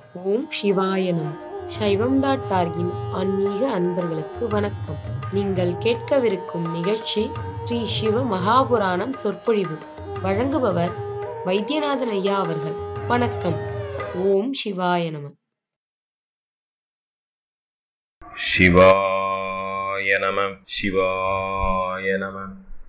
ஓம் சிவாய நம சைவம் டாட் டார்கின் ஆன்மீக அன்பர்களுக்கு வணக்கம் நீங்கள் கேட்கவிருக்கும் நிகழ்ச்சி ஸ்ரீ சிவ மகாபுராணம் சொற்பொழிவு வழங்குபவர் வைத்தியநாதன் ஐயா அவர்கள் வணக்கம் ஓம் சிவாய நம சிவாய நம சிவாய நம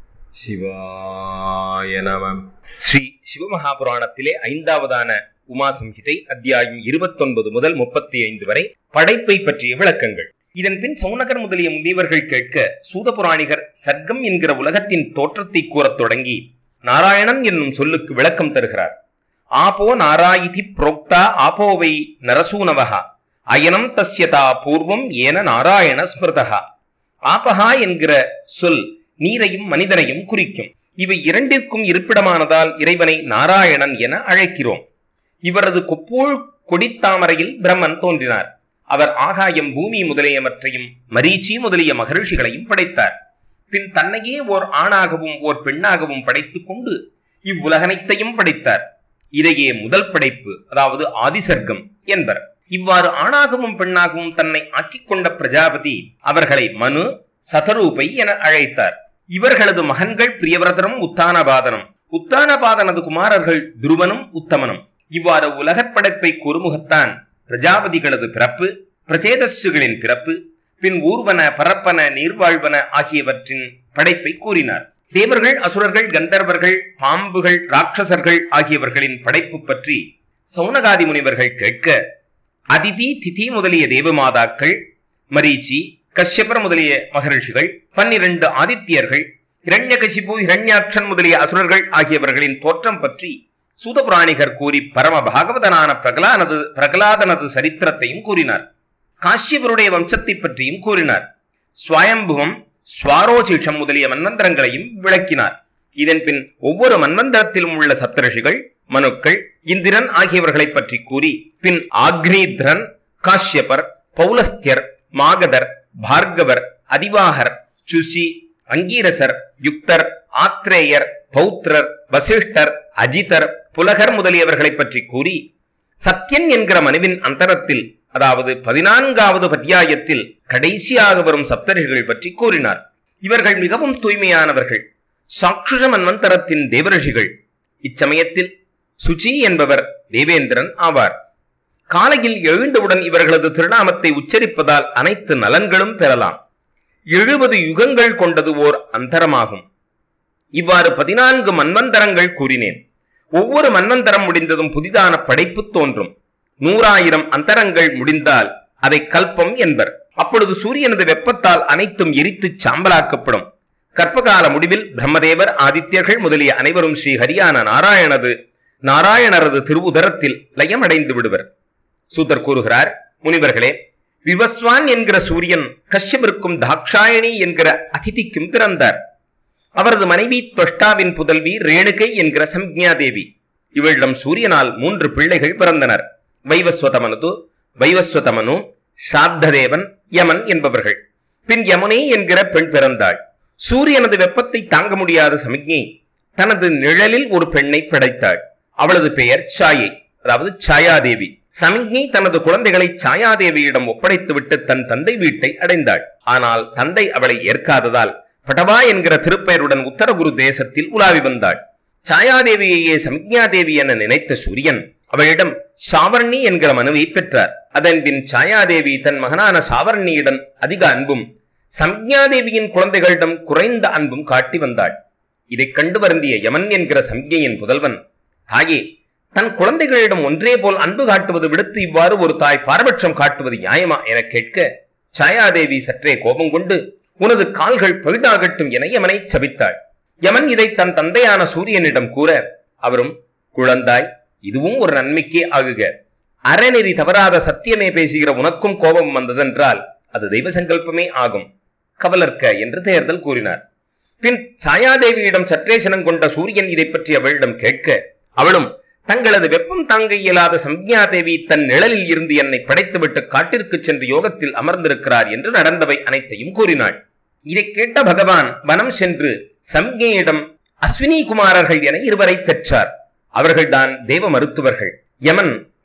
சிவாய நம ஸ்ரீ சிவமகாபுராணத்திலே ஐந்தாவதான உமா சம்ஹிதை அத்தியாயம் இருபத்தொன்பது முதல் முப்பத்தி ஐந்து வரை படைப்பை பற்றிய விளக்கங்கள் இதன் பின் சௌனகர் முதலிய முதியவர்கள் கேட்க சூதபுராணிகர் சர்க்கம் என்கிற உலகத்தின் தோற்றத்தை கூறத் தொடங்கி நாராயணன் என்னும் சொல்லுக்கு விளக்கம் தருகிறார் ஆபோ நாராயிதி புரோக்தா ஆபோவை நரசூனவகா அயனம் தஸ்யதா பூர்வம் ஏன நாராயண ஸ்மிருதகா ஆபஹா என்கிற சொல் நீரையும் மனிதனையும் குறிக்கும் இவை இரண்டிற்கும் இருப்பிடமானதால் இறைவனை நாராயணன் என அழைக்கிறோம் இவரது கொப்பூழ் கொடித்தாமரையில் பிரம்மன் தோன்றினார் அவர் ஆகாயம் பூமி முதலியவற்றையும் மரீச்சி முதலிய மகரிஷிகளையும் படைத்தார் பின் தன்னையே ஓர் ஆணாகவும் ஓர் பெண்ணாகவும் படைத்துக் கொண்டு இவ்வுலகனைத்தையும் படைத்தார் இதையே முதல் படைப்பு அதாவது ஆதிசர்க்கம் என்பர் இவ்வாறு ஆணாகவும் பெண்ணாகவும் தன்னை ஆக்கிக் கொண்ட பிரஜாபதி அவர்களை மனு சதரூபை என அழைத்தார் இவர்களது மகன்கள் பிரியவிரதனும் உத்தானபாதனும் உத்தானபாதனது குமாரர்கள் துருவனும் உத்தமனும் இவ்வாறு உலகப் படைப்பை குறுமுகத்தான் பிரஜாபதிகளது பிறப்பு பிரச்சேதஸ்சுகளின் பிறப்பு பின் ஊர்வன பரப்பன நீர்வாழ்வன ஆகியவற்றின் படைப்பை கூறினார் தேவர்கள் அசுரர்கள் கந்தர்வர்கள் பாம்புகள் ராட்சசர்கள் ஆகியவர்களின் படைப்பு பற்றி சௌனகாதி முனிவர்கள் கேட்க அதிதி திதி முதலிய தேவமாதாக்கள் மரீச்சி கஷ்யபர் முதலிய மகரிஷிகள் பன்னிரண்டு ஆதித்யர்கள் இரண்யகசிபு இரண்யாட்சன் முதலிய அசுரர்கள் ஆகியவர்களின் தோற்றம் பற்றி சூதபுராணிகர் கூறி பரம பாகவதனான பிரகலானது பிரகலாதனது சரித்திரத்தையும் கூறினார் காஷ்யபருடைய வம்சத்தை பற்றியும் கூறினார் ஸ்வயம்புவம் ஸ்வாரோசிஷம் முதலிய மன்வந்தரங்களையும் விளக்கினார் இதன் பின் ஒவ்வொரு மன்வந்தரத்திலும் உள்ள சப்தரிஷிகள் மனுக்கள் இந்திரன் ஆகியவர்களை பற்றி கூறி பின் ஆக்னீத்ரன் காஷ்யபர் பௌலஸ்தியர் மாகதர் பார்கவர் அதிவாகர் சுசி அங்கீரசர் யுக்தர் ஆத்ரேயர் பௌத்ரர் வசிஷ்டர் அஜிதர் புலகர் முதலியவர்களை பற்றி கூறி சத்யன் என்கிற மனுவின் அந்தரத்தில் அதாவது பதினான்காவது பத்தியாயத்தில் கடைசியாக வரும் சப்தரிஷிகள் பற்றி கூறினார் இவர்கள் மிகவும் தூய்மையானவர்கள் சாக்ஷுஷ மன்வந்தரத்தின் தேவரிஷிகள் இச்சமயத்தில் சுச்சி என்பவர் தேவேந்திரன் ஆவார் காலையில் எழுந்தவுடன் இவர்களது திருநாமத்தை உச்சரிப்பதால் அனைத்து நலன்களும் பெறலாம் எழுபது யுகங்கள் கொண்டது ஓர் அந்தரமாகும் இவ்வாறு பதினான்கு மன்வந்தரங்கள் கூறினேன் ஒவ்வொரு மன்வந்தரம் முடிந்ததும் புதிதான படைப்பு தோன்றும் நூறாயிரம் அந்தரங்கள் முடிந்தால் அதை கல்பம் என்பர் அப்பொழுது சூரியனது வெப்பத்தால் அனைத்தும் எரித்து சாம்பலாக்கப்படும் கற்பகால முடிவில் பிரம்மதேவர் ஆதித்யர்கள் முதலிய அனைவரும் ஸ்ரீ ஹரியான நாராயணது நாராயணரது திருவுதரத்தில் லயமடைந்து விடுவர் சூதர் கூறுகிறார் முனிவர்களே விவஸ்வான் என்கிற சூரியன் கஷ்யபிற்கும் தாக்ஷாயணி என்கிற அதிதிக்கும் பிறந்தார் அவரது மனைவி தொஷ்டாவின் புதல்வி ரேணுகை என்கிற சம்ஞா தேவி இவளிடம் சூரியனால் மூன்று பிள்ளைகள் பிறந்தனர் வைவஸ்வதமனது வைவஸ்வதமனு சாத்ததேவன் யமன் என்பவர்கள் பின் யமுனே என்கிற பெண் பிறந்தாள் சூரியனது வெப்பத்தை தாங்க முடியாத சமிக்ஞை தனது நிழலில் ஒரு பெண்ணை படைத்தாள் அவளது பெயர் சாயை அதாவது சாயாதேவி சமிக்ஞை தனது குழந்தைகளை சாயாதேவியிடம் ஒப்படைத்துவிட்டு தன் தந்தை வீட்டை அடைந்தாள் ஆனால் தந்தை அவளை ஏற்காததால் படவா என்கிற திருப்பெயருடன் உத்தரகுரு தேசத்தில் உலாவி வந்தாள் சாயாதேவியையே சமிக்ஞாதேவி என நினைத்த சூரியன் அவளிடம் சாவர்ணி என்கிற மனுவை பெற்றார் அதன் பின் சாயாதேவி தன் மகனான சாவர்ணியிடம் அதிக அன்பும் சம்ஞாதேவியின் குழந்தைகளிடம் குறைந்த அன்பும் காட்டி வந்தாள் இதைக் கண்டு வருந்திய யமன் என்கிற சம்ஞையின் புதல்வன் தாயே தன் குழந்தைகளிடம் ஒன்றே போல் அன்பு காட்டுவது விடுத்து இவ்வாறு ஒரு தாய் பாரபட்சம் காட்டுவது நியாயமா என கேட்க சாயாதேவி சற்றே கோபம் கொண்டு உனது கால்கள் பழுதாகட்டும் என யமனை சபித்தாள் யமன் இதை தன் தந்தையான சூரியனிடம் கூற அவரும் குழந்தாய் இதுவும் ஒரு நன்மைக்கே ஆகுக அறநெறி தவறாத சத்தியமே பேசுகிற உனக்கும் கோபம் வந்ததென்றால் அது தெய்வ சங்கல்பமே ஆகும் கவலர்க்க என்று தேர்தல் கூறினார் பின் சாயாதேவியிடம் சற்றே சினம் கொண்ட சூரியன் இதை பற்றி அவளிடம் கேட்க அவளும் தங்களது வெப்பம் தாங்க இயலாத சம்ஞா தேவி தன் நிழலில் இருந்து என்னை படைத்துவிட்டு காட்டிற்கு சென்று யோகத்தில் அமர்ந்திருக்கிறார் என்று நடந்தவை அனைத்தையும் கூறினாள் இதை கேட்ட பகவான் வனம் சென்று சம்ஞையிடம் அஸ்வினி குமாரர்கள் என இருவரை பெற்றார் அவர்கள்தான் தேவ மருத்துவர்கள் யமன்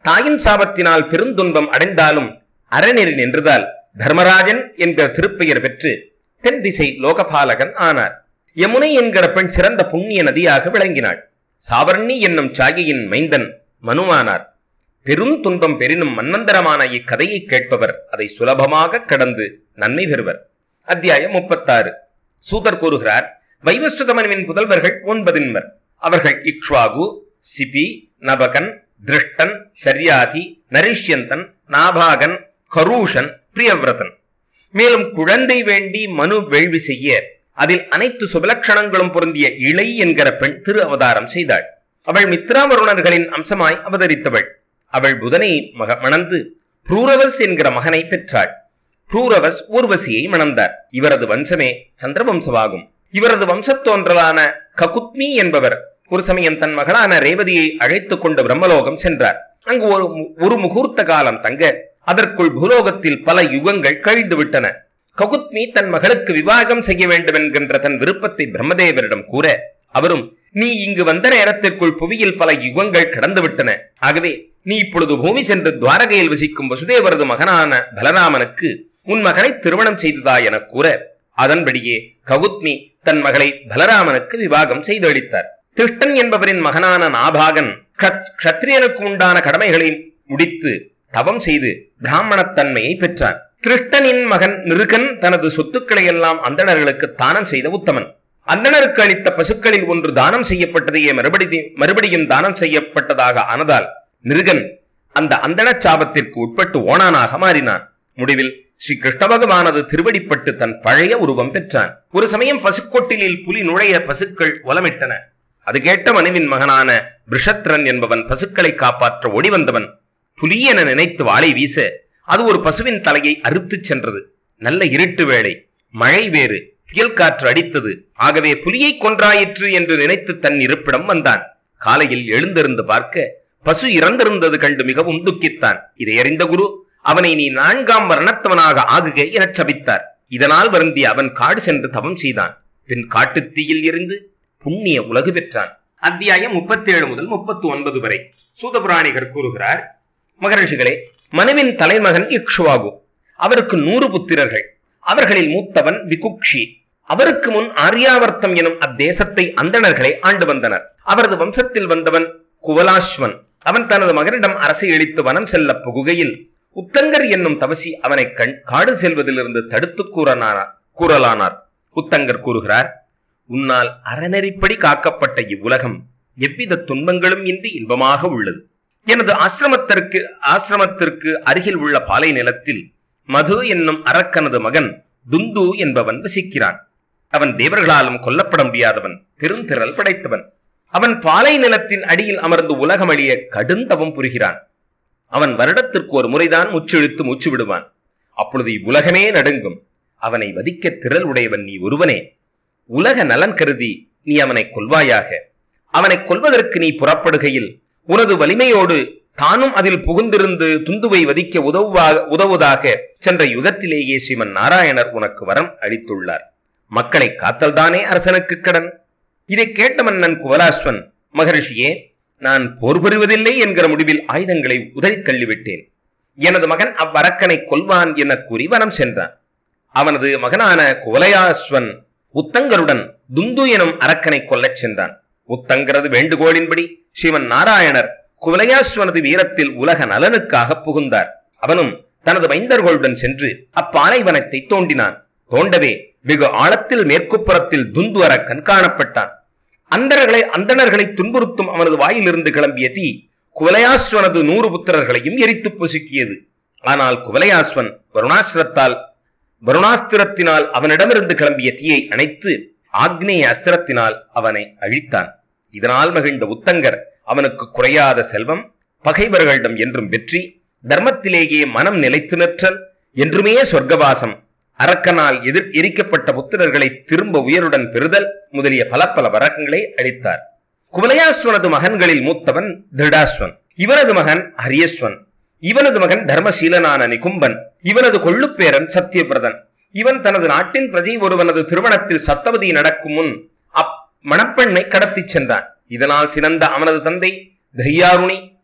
தாயின் சாபத்தினால் பெருந்துன்பம் அடைந்தாலும் அறநெறி நின்றதால் தர்மராஜன் என்கிற திருப்பெயர் பெற்று தென் திசை லோகபாலகன் ஆனார் யமுனை என்கிற பெண் சிறந்த புண்ணிய நதியாக விளங்கினாள் சாவர்ணி என்னும் சாகியின் மைந்தன் மனுவானார் பெரும் துன்பம் பெரினும் மன்வந்தரமான இக்கதையை கேட்பவர் அதை சுலபமாக கடந்து நன்மை பெறுவர் அத்தியாயம் முப்பத்தாறு சூதர் கூறுகிறார் வைவஸ்வதமனுவின் புதல்வர்கள் ஒன்பதின்வர் அவர்கள் இக்ஷ்வாகு சிபி நபகன் திருஷ்டன் சர்யாதி நரிஷ்யந்தன் நாபாகன் கரூஷன் பிரியவிரதன் மேலும் குழந்தை வேண்டி மனு வேள்வி செய்ய அதில் அனைத்து சுபலட்சணங்களும் பொருந்திய இளை என்கிற பெண் திரு அவதாரம் செய்தாள் அவள் மித்ராவருணர்களின் அம்சமாய் அவதரித்தவள் அவள் புதனை மக மணந்து புரூரவஸ் என்கிற மகனை பெற்றாள் புரூரவஸ் ஊர்வசியை மணந்தார் இவரது வம்சமே சந்திரவம்சமாகும் இவரது வம்சத்தோன்றலான ககுத்மி என்பவர் ஒரு சமயம் தன் மகளான ரேவதியை அழைத்துக் கொண்டு பிரம்மலோகம் சென்றார் அங்கு ஒரு ஒரு முகூர்த்த காலம் தங்க அதற்குள் பூலோகத்தில் பல யுகங்கள் கழிந்து விட்டன ககுத்மி தன் மகளுக்கு விவாகம் செய்ய வேண்டும் என்கின்ற தன் விருப்பத்தை பிரம்மதேவரிடம் கூற அவரும் நீ இங்கு வந்த நேரத்திற்குள் புவியில் பல யுகங்கள் கடந்து விட்டன ஆகவே நீ இப்பொழுது பூமி சென்று துவாரகையில் வசிக்கும் வசுதேவரது மகனான பலராமனுக்கு உன் மகளை திருமணம் செய்ததா என கூற அதன்படியே ககுத்மி தன் மகளை பலராமனுக்கு விவாகம் செய்தளித்தார் திஷ்டன் என்பவரின் மகனான நாபாகன் கத்திரியனுக்கு உண்டான கடமைகளை முடித்து தவம் செய்து பிராமணத்தன்மையை பெற்றான் திருஷ்டனின் மகன் நிருகன் தனது சொத்துக்களை எல்லாம் அந்தணர்களுக்கு தானம் செய்த உத்தமன் அந்தணருக்கு அளித்த பசுக்களில் ஒன்று தானம் செய்யப்பட்டதையே மறுபடி மறுபடியும் தானம் செய்யப்பட்டதாக ஆனதால் நிருகன் அந்த அந்தண சாபத்திற்கு உட்பட்டு ஓனானாக மாறினான் முடிவில் ஸ்ரீ கிருஷ்ண பகவானது திருவடிப்பட்டு தன் பழைய உருவம் பெற்றான் ஒரு சமயம் பசுக்கொட்டிலில் புலி நுழைய பசுக்கள் ஒலமிட்டன அது கேட்ட மனுவின் மகனான பிருஷத்ரன் என்பவன் பசுக்களை காப்பாற்ற ஓடி வந்தவன் புலி என நினைத்து வாளை வீச அது ஒரு பசுவின் தலையை அறுத்துச் சென்றது நல்ல இருட்டு வேளை மழை வேறு புயல் காற்று அடித்தது ஆகவே புலியை கொன்றாயிற்று என்று நினைத்து தன் இருப்பிடம் வந்தான் காலையில் எழுந்திருந்து பார்க்க பசு இறந்திருந்தது கண்டு மிகவும் துக்கித்தான் இதை அறிந்த குரு அவனை நீ நான்காம் வர்ணத்தவனாக ஆகுக எனச் சபித்தார் இதனால் வருந்தி அவன் காடு சென்று தவம் செய்தான் பின் காட்டுத் தீயில் இருந்து புண்ணிய உலகு பெற்றான் அத்தியாயம் முப்பத்தி ஏழு முதல் முப்பத்தி ஒன்பது வரை சூதபுராணிகர் கூறுகிறார் மகரிஷிகளே மனுவின் தலைமகன் இக்ஷுவாகு அவருக்கு நூறு புத்திரர்கள் அவர்களில் மூத்தவன் விகுக்ஷி அவருக்கு முன் ஆரியாவர்த்தம் எனும் அத்தேசத்தை அந்தணர்களை ஆண்டு வந்தனர் அவரது வம்சத்தில் வந்தவன் குவலாஸ்வன் அவன் தனது மகனிடம் அரசை அளித்து வனம் செல்ல புகுகையில் உத்தங்கர் என்னும் தவசி அவனை கண் காடு செல்வதிலிருந்து தடுத்து கூறனானார் கூறலானார் உத்தங்கர் கூறுகிறார் உன்னால் அறநெறிப்படி காக்கப்பட்ட இவ்வுலகம் எவ்வித துன்பங்களும் இன்றி இன்பமாக உள்ளது எனது ஆசிரமத்திற்கு ஆசிரமத்திற்கு அருகில் உள்ள பாலை நிலத்தில் மது என்னும் அரக்கனது மகன் துந்து என்பவன் வசிக்கிறான் அவன் தேவர்களாலும் கொல்லப்பட முடியாதவன் பெருந்திரள் படைத்தவன் அவன் பாலை நிலத்தின் அடியில் அமர்ந்து உலகம் அழிய கடுந்தவம் புரிகிறான் அவன் வருடத்திற்கு ஒரு முறைதான் முச்சிழுத்து மூச்சு விடுவான் அப்பொழுது இவ்வுலகமே நடுங்கும் அவனை வதிக்க திரள் உடையவன் நீ ஒருவனே உலக நலன் கருதி நீ அவனை கொல்வாயாக அவனை கொல்வதற்கு நீ புறப்படுகையில் உனது வலிமையோடு தானும் அதில் புகுந்திருந்து துந்துவை வதிக்க உதவுவா உதவுவதாக சென்ற யுகத்திலேயே ஸ்ரீமன் நாராயணர் உனக்கு வரம் அளித்துள்ளார் மக்களை காத்தல்தானே அரசனுக்கு கடன் இதை கேட்ட மன்னன் குவலாஸ்வன் மகரிஷியே நான் போர் புரிவதில்லை என்கிற முடிவில் ஆயுதங்களை உதறி தள்ளிவிட்டேன் எனது மகன் அவ்வரக்கனை கொல்வான் என கூறி வனம் சென்றான் அவனது மகனான குவலயாஸ்வன் உத்தங்கருடன் துந்து எனும் அரக்கனை கொல்லச் சென்றான் உத்தங்கரது வேண்டுகோளின்படி ஸ்ரீமன் நாராயணர் குவலயாஸ்வனது வீரத்தில் உலக நலனுக்காக புகுந்தார் அவனும் தனது மைந்தர்களுடன் சென்று அப்பாலைவனத்தை தோண்டினான் தோண்டவே வெகு ஆழத்தில் மேற்குப்புறத்தில் துந்து அரக்கன் காணப்பட்டான் அந்தர்களை அந்தணர்களை துன்புறுத்தும் அவனது வாயிலிருந்து கிளம்பிய தீ குவலயாஸ்வனது நூறு புத்திரர்களையும் எரித்து பொசுக்கியது ஆனால் குவலயாஸ்வன் வருணாசிரத்தால் வருணாஸ்திரத்தினால் அவனிடமிருந்து கிளம்பிய தீயை அணைத்து ஆக்னேய அஸ்திரத்தினால் அவனை அழித்தான் இதனால் மகிழ்ந்த உத்தங்கர் அவனுக்கு குறையாத செல்வம் பகைவர்களிடம் என்றும் வெற்றி தர்மத்திலேயே மனம் நிலைத்து நிற்றல் என்றுமே சொர்க்கவாசம் அரக்கனால் எதிர் எரிக்கப்பட்ட புத்திரர்களை திரும்ப உயருடன் பெறுதல் முதலிய பல பல வரக்கங்களை அளித்தார் குவலயாஸ்வனது மகன்களில் மூத்தவன் திருடாஸ்வன் இவனது மகன் ஹரியஸ்வன் இவனது மகன் தர்மசீலனான நிகும்பன் இவனது கொள்ளுப்பேரன் சத்தியபிரதன் இவன் தனது நாட்டின் பிரஜை ஒருவனது திருமணத்தில் சத்தவதி நடக்கும் முன் அப் மணப்பெண்ணை கடத்திச் சென்றான் இதனால் சினந்த அவனது தந்தை தஹியாருணி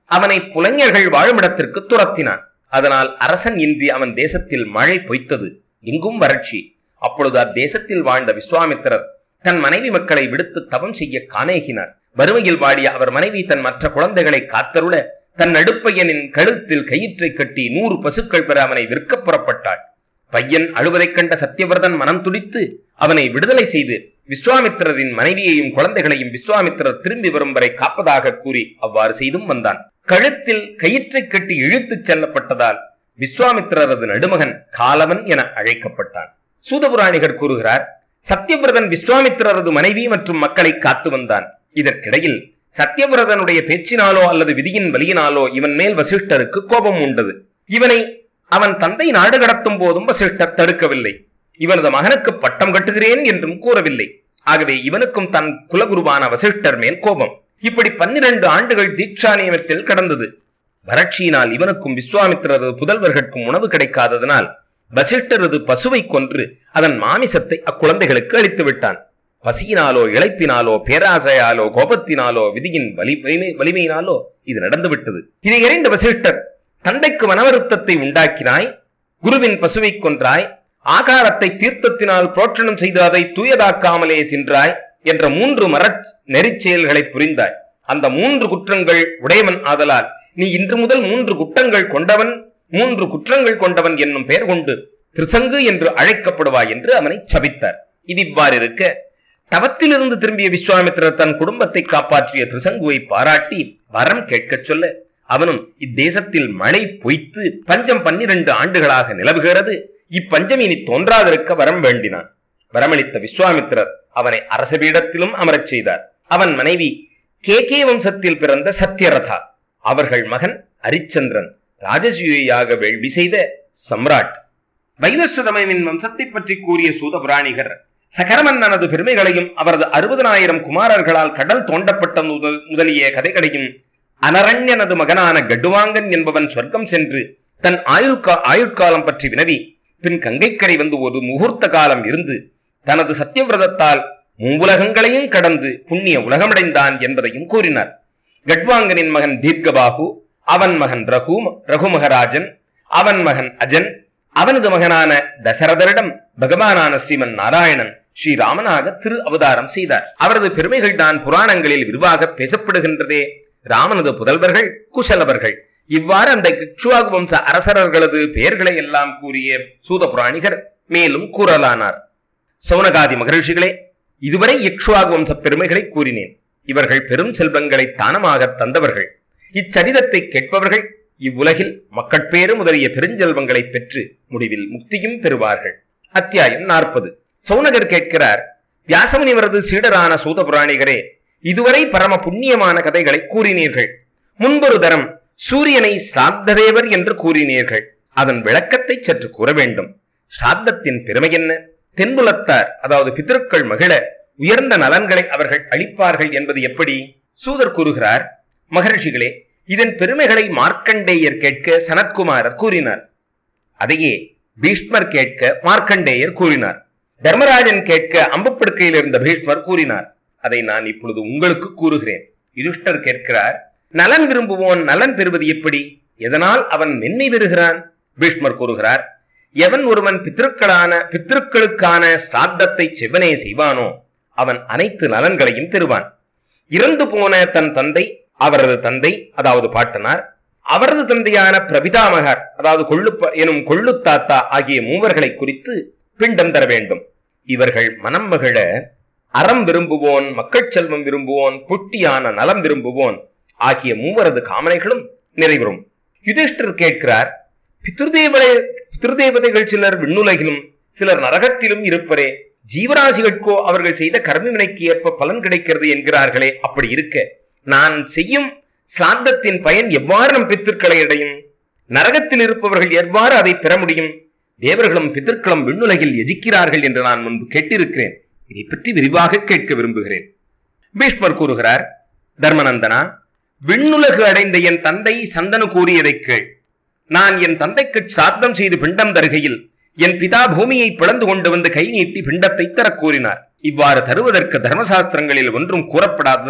அவனை புலைஞர்கள் வாழுமிடத்திற்கு துரத்தினான் அதனால் அரசன் இன்றி அவன் தேசத்தில் மழை பொய்த்தது எங்கும் வறட்சி அப்பொழுது அத்தேசத்தில் வாழ்ந்த விஸ்வாமித்திரர் தன் மனைவி மக்களை விடுத்து தவம் செய்ய காணேகினார் வறுமையில் வாடிய அவர் மனைவி தன் மற்ற குழந்தைகளை காத்தருள தன் நடுப்பையனின் கழுத்தில் கயிற்றை கட்டி நூறு பசுக்கள் பெற அவனை விற்க புறப்பட்டாள் பையன் அழுவதைக் கண்ட சத்தியவிரதன் மனம் துடித்து அவனை விடுதலை செய்து விஸ்வாமித்திரரின் மனைவியையும் குழந்தைகளையும் விஸ்வாமித்திரர் திரும்பி வரும் வரை காப்பதாக கூறி அவ்வாறு செய்தும் வந்தான் கழுத்தில் கயிற்றை கட்டி இழுத்துச் செல்லப்பட்டதால் விஸ்வாமித்திரரது நடுமகன் காலவன் என அழைக்கப்பட்டான் சூதபுராணிகர் கூறுகிறார் சத்தியவிரதன் விஸ்வாமித்திரரது மனைவி மற்றும் மக்களை காத்து வந்தான் இதற்கிடையில் சத்தியவிரதனுடைய பேச்சினாலோ அல்லது விதியின் வலியினாலோ இவன் மேல் வசிஷ்டருக்கு கோபம் உண்டது இவனை அவன் தந்தை நாடு கடத்தும் போதும் வசிஷ்டர் தடுக்கவில்லை இவனது மகனுக்கு பட்டம் கட்டுகிறேன் என்றும் கூறவில்லை ஆகவே இவனுக்கும் தன் குலகுருவான வசிஷ்டர் மேல் கோபம் இப்படி பன்னிரண்டு ஆண்டுகள் தீட்சா நியமத்தில் கடந்தது வறட்சியினால் இவனுக்கும் விஸ்வாமித்திரரது புதல்வர்களுக்கும் உணவு கிடைக்காததனால் வசிஷ்டரது பசுவை கொன்று அதன் மாமிசத்தை அக்குழந்தைகளுக்கு அளித்து விட்டான் பசியினாலோ இழைப்பினாலோ பேராசையாலோ கோபத்தினாலோ விதியின் வலி வலிமை வலிமையினாலோ இது நடந்துவிட்டது இதை அறிந்த வசிஷ்டர் தந்தைக்கு மனவருத்தத்தை உண்டாக்கினாய் குருவின் பசுவை கொன்றாய் ஆகாரத்தை தீர்த்தத்தினால் புரோட்சணம் செய்து அதை தூயதாக்காமலே தின்றாய் என்ற மூன்று மரச் நெறிச்செயல்களை புரிந்தாய் அந்த மூன்று குற்றங்கள் உடையவன் ஆதலால் நீ இன்று முதல் மூன்று குற்றங்கள் கொண்டவன் மூன்று குற்றங்கள் கொண்டவன் என்னும் பெயர் கொண்டு திருசங்கு என்று அழைக்கப்படுவாய் என்று அவனை சபித்தார் இது இவ்வாறு இருக்க தவத்திலிருந்து திரும்பிய விஸ்வாமித்திரர் தன் குடும்பத்தை காப்பாற்றிய திருசங்குவை பாராட்டி வரம் கேட்கச் சொல்ல அவனும் இத்தேசத்தில் மழை பொய்த்து பஞ்சம் பன்னிரண்டு ஆண்டுகளாக நிலவுகிறது இப்பஞ்சம் இனி தோன்றாதிருக்க வரம் வேண்டினான் வரமளித்த விஸ்வாமித்திரர் அவனை அரசபீடத்திலும் அமரச் செய்தார் அவன் மனைவி கேகே வம்சத்தில் பிறந்த சத்யரதா அவர்கள் மகன் அரிச்சந்திரன் ராஜசூயாக வேள்வி செய்த சம்ராட் வைவஸ்வதமனின் வம்சத்தை பற்றி கூறிய சூதபுராணிகர் சகரமன்னனது பெருமைகளையும் அவரது அறுபதனாயிரம் குமாரர்களால் கடல் தோண்டப்பட்ட முதல்- முதலிய கதைகளையும் அனரண்யனது மகனான கட்டுவாங்கன் என்பவன் சொர்க்கம் சென்று தன் ஆயுள்கா ஆயுட்காலம் பற்றி வினவி பின் கங்கைக்கரை வந்து ஒரு முகூர்த்த காலம் இருந்து தனது சத்தியவிரதத்தால் மூவுலகங்களையும் கடந்து புண்ணிய உலகமடைந்தான் என்பதையும் கூறினார் கட்வாங்கனின் மகன் தீர்க்கபாகு அவன் மகன் ரகு ரகுமகராஜன் அவன் மகன் அஜன் அவனது மகனான தசரதரிடம் பகவானான ஸ்ரீமன் நாராயணன் ஸ்ரீராமனாக திரு அவதாரம் செய்தார் அவரது பெருமைகள் தான் புராணங்களில் விரிவாக பேசப்படுகின்றதே ராமனது புதல்வர்கள் குசலவர்கள் இவ்வாறு அந்த கிக்ஷுவாகு வம்ச அரசரர்களது பெயர்களை எல்லாம் கூறிய சூத புராணிகர் மேலும் கூறலானார் சௌனகாதி மகரிஷிகளே இதுவரை இக்ஷுவாகு வம்ச பெருமைகளை கூறினேன் இவர்கள் பெரும் செல்வங்களை தானமாக தந்தவர்கள் இச்சரிதத்தை கேட்பவர்கள் இவ்வுலகில் மக்கட்பேறு முதலிய பெருஞ்செல்வங்களை பெற்று முடிவில் முக்தியும் பெறுவார்கள் அத்தியாயம் நாற்பது சௌனகர் கேட்கிறார் வியாசமுனிவரது சீடரான சூதபுராணிகரே இதுவரை பரம புண்ணியமான கதைகளை கூறினீர்கள் முன்பொரு தரம் சூரியனை சாத்ததேவர் என்று கூறினீர்கள் அதன் விளக்கத்தை சற்று கூற வேண்டும் ஸ்ராத்தத்தின் பெருமை என்ன தென்புலத்தார் அதாவது பிதற்கள் மகிழ உயர்ந்த நலன்களை அவர்கள் அளிப்பார்கள் என்பது எப்படி சூதர் கூறுகிறார் மகரிஷிகளே இதன் பெருமைகளை மார்க்கண்டேயர் கேட்க சனத்குமாரர் கூறினார் அதையே பீஷ்மர் கேட்க மார்க்கண்டேயர் கூறினார் தர்மராஜன் கேட்க அம்புப்படுக்கையில் இருந்த பீஷ்மர் கூறினார் அதை நான் இப்பொழுது உங்களுக்கு கூறுகிறேன் யுதிஷ்டர் கேட்கிறார் நலன் விரும்புவோன் நலன் பெறுவது எப்படி எதனால் அவன் மென்மை பெறுகிறான் பீஷ்மர் கூறுகிறார் எவன் ஒருவன் பித்திருக்களான பித்திருக்களுக்கான ஸ்ராத்தத்தை செவ்வனே செய்வானோ அவன் அனைத்து நலன்களையும் பெறுவான் இறந்து போன தன் தந்தை அவரது தந்தை அதாவது பாட்டனார் அவரது தந்தையான பிரபிதாமகர் அதாவது கொள்ளுப்ப எனும் கொள்ளுத்தாத்தா ஆகிய மூவர்களை குறித்து பிண்டம் தர வேண்டும் இவர்கள் மனம் மகிழ அறம் விரும்புவோன் மக்கள் செல்வம் விரும்புவோன் புட்டியான நலம் விரும்புவோன் ஆகிய மூவரது காமனைகளும் நிறைவேறும் யுதிஷ்டர் கேட்கிறார் பித்ருதேவதை பித்ருதேவதைகள் சிலர் விண்ணுலகிலும் சிலர் நரகத்திலும் இருப்பரே ஜீவராசிகளுக்கோ அவர்கள் செய்த கர்மவினைக்கு ஏற்ப பலன் கிடைக்கிறது என்கிறார்களே அப்படி இருக்க நான் செய்யும் சாந்தத்தின் பயன் எவ்வாறு நம் பித்திருக்களை அடையும் நரகத்தில் இருப்பவர்கள் எவ்வாறு அதை பெற முடியும் தேவர்களும் பித்திருக்களும் விண்ணுலகில் எஜிக்கிறார்கள் என்று நான் முன்பு கேட்டிருக்கிறேன் இதை பற்றி விரிவாக கேட்க விரும்புகிறேன் பீஷ்மர் கூறுகிறார் தர்மநந்தனா விண்ணுலகு அடைந்த என் தந்தை சந்தனு கூறியதை கேள் நான் என் தந்தைக்கு சாத்தம் செய்து பிண்டம் தருகையில் என் பிதா பூமியை பிளந்து கொண்டு வந்து கை நீட்டி பிண்டத்தை தரக் கூறினார் இவ்வாறு தருவதற்கு தர்மசாஸ்திரங்களில் ஒன்றும் கூறப்படாததால்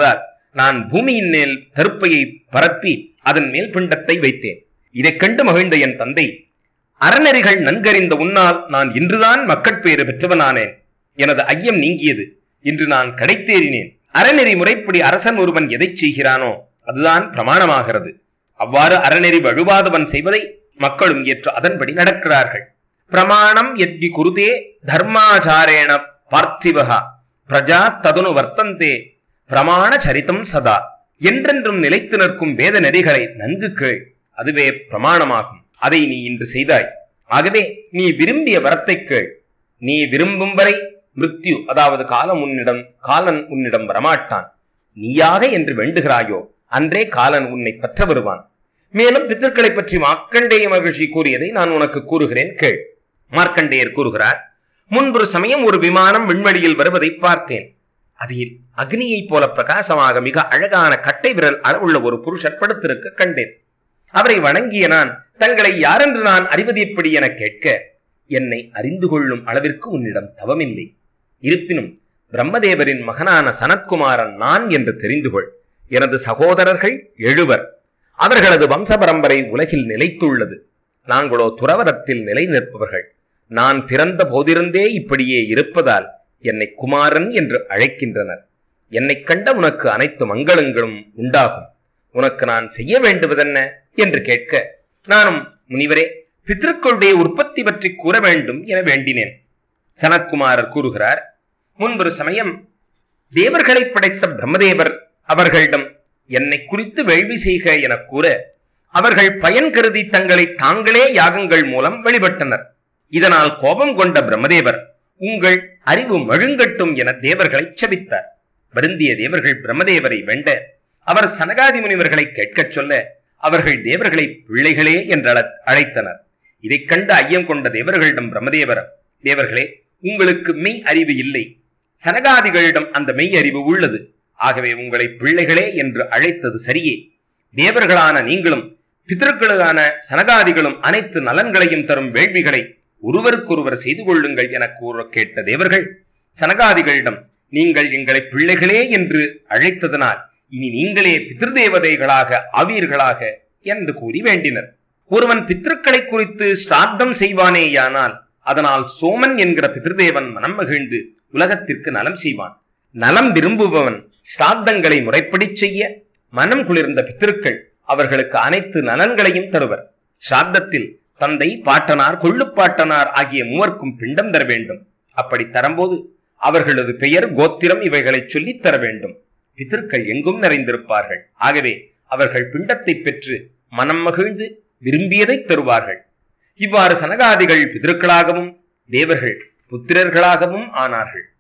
நான் பூமியின் மேல் தருப்பையை பரப்பி அதன் மேல் பிண்டத்தை வைத்தேன் இதைக் கண்டு மகிழ்ந்த என் தந்தை அறநெறிகள் நன்கறிந்த உன்னால் நான் இன்றுதான் மக்கட்பேறு பெற்றவனானேன் எனது ஐயம் நீங்கியது இன்று நான் கடைத்தேறினேன் அறநெறி முறைப்படி அரசன் ஒருவன் எதைச் செய்கிறானோ அதுதான் பிரமாணமாகிறது அவ்வாறு அறநெறி வழுவாதவன் செய்வதை மக்களும் ஏற்று அதன்படி நடக்கிறார்கள் பிரமாணம் எத்கி குருதே தர்மாச்சாரேண பார்த்திவகா பிரஜா ததுனு வர்த்தந்தே பிரமாண சரிதம் சதா என்றென்றும் நிலைத்து நிற்கும் வேத நெறிகளை நன்கு கேள் அதுவே பிரமாணமாகும் அதை நீ இன்று செய்தாய் ஆகவே நீ விரும்பிய வரத்தை கேள் நீ விரும்பும் வரை மிருத்யு அதாவது காலம் உன்னிடம் காலன் உன்னிடம் வரமாட்டான் நீயாக என்று வேண்டுகிறாயோ அன்றே காலன் உன்னை பற்ற வருவான் மேலும் பித்தர்களை பற்றி மார்க்கண்டேய மகிழ்ச்சி கூறியதை நான் உனக்கு கூறுகிறேன் கேள் மார்க்கண்டேயர் கூறுகிறார் முன்பொரு சமயம் ஒரு விமானம் விண்வெளியில் வருவதை பார்த்தேன் அதில் அக்னியைப் போல பிரகாசமாக மிக அழகான கட்டை விரல் அளவுள்ள ஒரு புருஷர் படுத்திருக்க கண்டேன் அவரை வணங்கிய நான் தங்களை யாரென்று நான் அறிவது எப்படி என கேட்க என்னை அறிந்து கொள்ளும் அளவிற்கு உன்னிடம் தவமில்லை இருப்பினும் பிரம்மதேவரின் மகனான சனத்குமாரன் நான் என்று தெரிந்து கொள் எனது சகோதரர்கள் எழுவர் அவர்களது வம்ச பரம்பரை உலகில் நிலைத்துள்ளது நாங்களோ துறவரத்தில் நிலை நிற்பவர்கள் நான் பிறந்த போதிருந்தே இப்படியே இருப்பதால் என்னை குமாரன் என்று அழைக்கின்றனர் என்னை கண்ட உனக்கு அனைத்து மங்களங்களும் உண்டாகும் உனக்கு நான் செய்ய வேண்டுவதென்ன என்று கேட்க நானும் முனிவரே பித்ருக்களுடைய உற்பத்தி பற்றி கூற வேண்டும் என வேண்டினேன் சனத்குமாரர் கூறுகிறார் முன்பொரு சமயம் தேவர்களை படைத்த பிரம்மதேவர் அவர்களிடம் என்னை குறித்து வேள்வி செய்க என கூற அவர்கள் பயன் கருதி தங்களை தாங்களே யாகங்கள் மூலம் வழிபட்டனர் இதனால் கோபம் கொண்ட பிரம்மதேவர் உங்கள் அறிவு மழுங்கட்டும் என தேவர்களை சபித்தார் வருந்திய தேவர்கள் பிரம்மதேவரை வெண்ட அவர் சனகாதி முனிவர்களை கேட்கச் சொல்ல அவர்கள் தேவர்களை பிள்ளைகளே என்று அழ- அழைத்தனர் இதைக் கண்டு ஐயம் கொண்ட தேவர்களிடம் பிரம்மதேவர் தேவர்களே உங்களுக்கு மெய் அறிவு இல்லை சனகாதிகளிடம் அந்த மெய் அறிவு உள்ளது ஆகவே உங்களை பிள்ளைகளே என்று அழைத்தது சரியே தேவர்களான நீங்களும் பிதற்களான சனகாதிகளும் அனைத்து நலன்களையும் தரும் வேள்விகளை ஒருவருக்கொருவர் செய்து கொள்ளுங்கள் என கூற கேட்ட தேவர்கள் சனகாதிகளிடம் நீங்கள் எங்களை பிள்ளைகளே என்று அழைத்ததனால் இனி நீங்களே பிதிருதேவதைகளாக ஆவீர்களாக என்று கூறி வேண்டினர் ஒருவன் பித்திருக்களை குறித்து ஸ்ராத்தம் செய்வானேயானால் அதனால் சோமன் என்கிற பிதிருதேவன் மனம் மகிழ்ந்து உலகத்திற்கு நலம் செய்வான் நலம் விரும்புபவன் ஸ்ராத்தங்களை முறைப்படி செய்ய மனம் குளிர்ந்த பித்திருக்கள் அவர்களுக்கு அனைத்து நலன்களையும் தருவர் ஸ்ராத்தத்தில் தந்தை பாட்டனார் கொள்ளுப்பாட்டனார் ஆகிய மூவர்க்கும் பிண்டம் தர வேண்டும் அப்படி தரும்போது அவர்களது பெயர் கோத்திரம் இவைகளை சொல்லித் தர வேண்டும் பிதர்கள் எங்கும் நிறைந்திருப்பார்கள் ஆகவே அவர்கள் பிண்டத்தை பெற்று மனம் மகிழ்ந்து விரும்பியதை தருவார்கள் இவ்வாறு சனகாதிகள் பிதர்களாகவும் தேவர்கள் புத்திரர்களாகவும் ஆனார்கள்